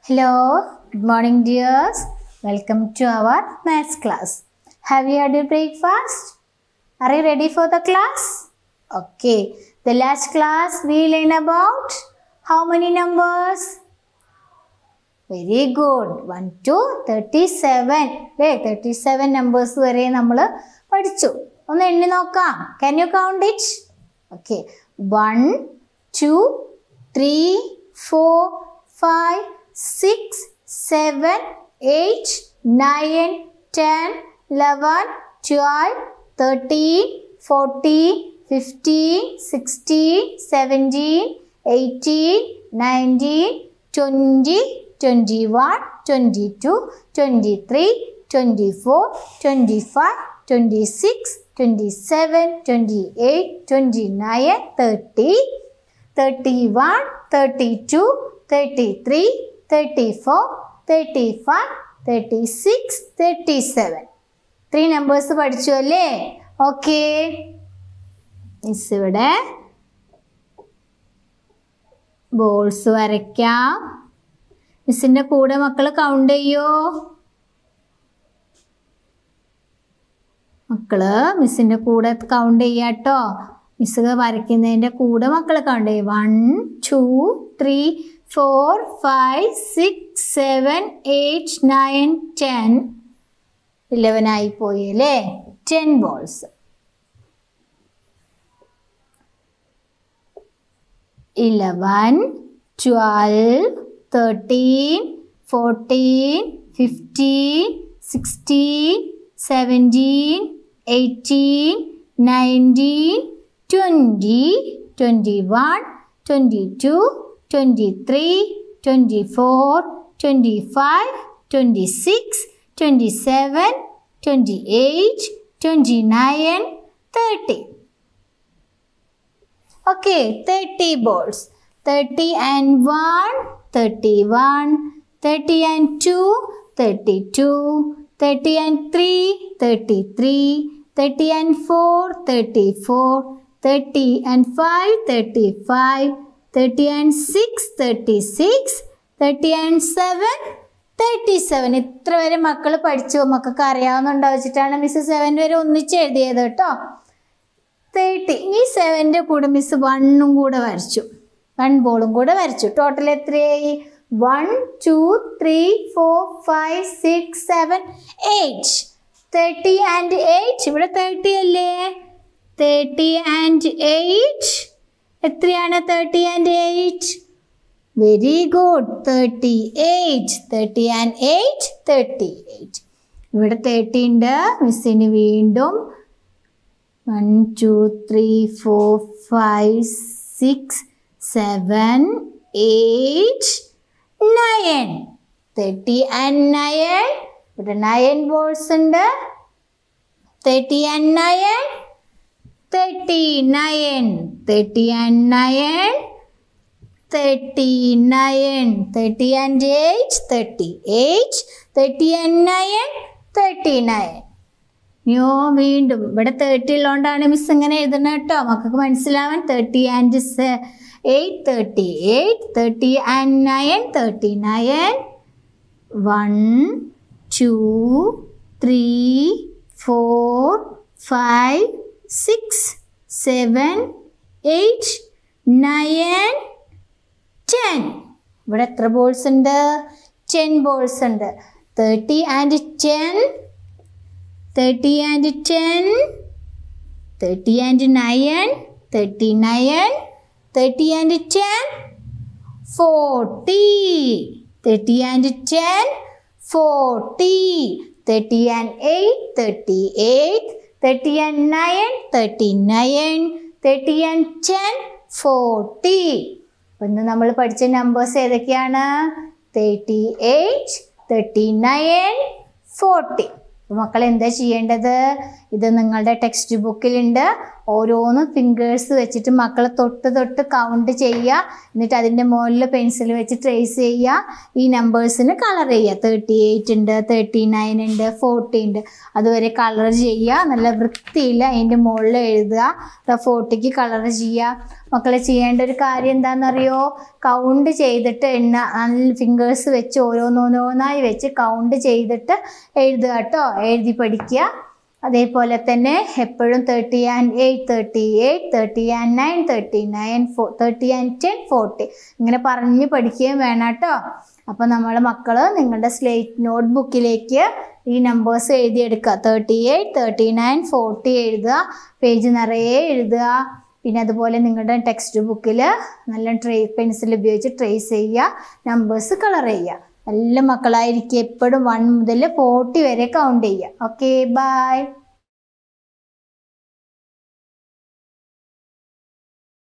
Hello, good morning, dears. Welcome to our maths class. Have you had your breakfast? Are you ready for the class? Okay. The last class we learn about how many numbers? Very good one two thirty seven അല്ലേ thirty seven numbers വരെ നമ്മൾ പഠിച്ചു ഒന്ന് എണ്ണി നോക്കാം can you count it okay one two three four five six seven eight nine ten eleven twelve thirteen fourteen fifteen sixteen seventeen eighteen nineteen twenty twenty one twenty two twenty three twenty four twenty five twenty six twenty seven twenty eight twenty nine thirty thirty one thirty two thirty three thirty four thirty five thirty six thirty seven three numbers പഠിച്ചു അല്ലേ okay miss ഇവിടെ balls വരയ്ക്കാം മിസ്സിൻ്റെ കൂടെ മക്കൾ count ചെയ്യോ മക്കള് മിസ്സിൻ്റെ കൂടെ count ചെയ്യാട്ടോ മിസ് വരയ്ക്കുന്നതിൻ്റെ കൂടെ മക്കൾ കൗണ്ട് ചെയ്യും one two three four five six seven eight nine ten eleven ആയി പോയി അല്ലേ ten balls eleven twelve thirteen fourteen fifteen sixteen seventeen eighteen nineteen twenty twenty one twenty two twenty three twenty four twenty five twenty six twenty seven twenty eight twenty nine thirty okay thirty balls 30 and 1 31 30 and 2 32 30 and 3 33 30 and 4 34 30 and 5 35 30 and 6 36 30 and 7 thirty seven ഇത്ര വരെ മക്കൾ പഠിച്ചു മക്കൾക്ക് അറിയാവുന്നുണ്ടോ വെച്ചിട്ടാണ് miss seven വരെ ഒന്നിച്ച് എഴുതിയത് കേട്ടോ തേർട്ടി ഈ സെവൻ്റെ കൂടെ മിസ് വണ്ണും കൂടെ വരച്ചു വൺ ബോളും കൂടെ വരച്ചു ടോട്ടൽ എത്രയായി one two three four five six seven eight thirty and eight ഇവിടെ തേർട്ടി അല്ലേ തേർട്ടി ആൻഡ് എയ്റ്റ് എത്രയാണ് thirty and eight very good thirty eight thirty and eight thirty eight ഇവിടെ തേർട്ടി ഉണ്ട് മിസ്സിന് വീണ്ടും one two three four five six seven eight nine thirty and nine ഇവിടെ nine balls ഉണ്ട് thirty and nine thirty nine thirty and nine thirty nine thirty and eight thirty eight thirty and nine thirty nine യോ വീണ്ടും ഇവിടെ thirty ഉള്ളതുകൊണ്ടാണ് miss ഇങ്ങനെ എഴുതുന്നത് കേട്ടോ മക്കൾക്ക് മനസ്സിലാവാൻ thirty and eight thirty eight thirty and nine thirty nine one two three four five six seven eight nine ten ഇവിടെ എത്ര ബോൾസ് ഉണ്ട് ടെൻ ബോൾസ് ഉണ്ട് thirty and ten thirty and ten thirty and nine thirty nine thirty and ten forty thirty and ten forty thirty and eight thirty eight thirty and nine thirty nine thirty and ten forty അപ്പം ഇന്ന് നമ്മൾ പഠിച്ച numbers ഏതൊക്കെയാണ് thirty eight thirty nine forty മക്കൾ എന്താ ചെയ്യേണ്ടത് ഇത് നിങ്ങളുടെ ടെക്സ്റ്റ് ബുക്കിലുണ്ട് ഓരോന്ന് ഫിംഗേഴ്സ് വെച്ചിട്ട് മക്കളെ തൊട്ട് തൊട്ട് കൗണ്ട് ചെയ്യുക എന്നിട്ട് അതിൻ്റെ മുകളിൽ പെൻസിൽ വെച്ച് ട്രേസ് ചെയ്യുക ഈ നമ്പേഴ്സിന് കളർ ചെയ്യുക തേർട്ടി എയ്റ്റ് ഉണ്ട് തേർട്ടി നയൻ ഉണ്ട് ഫോർട്ടി ഉണ്ട് അതുവരെ കളർ ചെയ്യുക നല്ല വൃത്തിയിൽ അതിൻ്റെ മുകളിൽ എഴുതുക ഫോർട്ടിക്ക് കളർ ചെയ്യുക മക്കളെ ചെയ്യേണ്ട ഒരു കാര്യം എന്താണെന്നറിയോ കൗണ്ട് ചെയ്തിട്ട് എണ്ണ നല്ല ഫിംഗേഴ്സ് വെച്ച് ഓരോന്നോരോന്നായി വെച്ച് കൗണ്ട് ചെയ്തിട്ട് എഴുതുക കേട്ടോ എഴുതി പഠിക്കുക അതേപോലെ തന്നെ എപ്പോഴും thirty and eight thirty eight thirty and nine thirty nine ഫോ തേർട്ടി ആൻഡ് ടെൻ ഫോർട്ടി ഇങ്ങനെ പറഞ്ഞ് പഠിക്കുകയും വേണം കേട്ടോ അപ്പോൾ നമ്മളെ മക്കൾ നിങ്ങളുടെ സ്ലേറ്റ് നോട്ട് ബുക്കിലേക്ക് ഈ നമ്പേഴ്സ് എഴുതിയെടുക്കുക thirty eight thirty nine forty എഴുതുക പേജ് നിറയെ എഴുതുക പിന്നെ അതുപോലെ നിങ്ങളുടെ ടെക്സ്റ്റ് ബുക്കിൽ നല്ല ട്രേ പെൻസിൽ ഉപയോഗിച്ച് ട്രേസ് ചെയ്യുക നമ്പേഴ്സ് കളർ ചെയ്യുക നല്ല മക്കളായിരിക്കും എപ്പോഴും വൺ മുതൽ ഫോർട്ടി വരെ കൗണ്ട് ചെയ്യുക ഓക്കെ ബൈ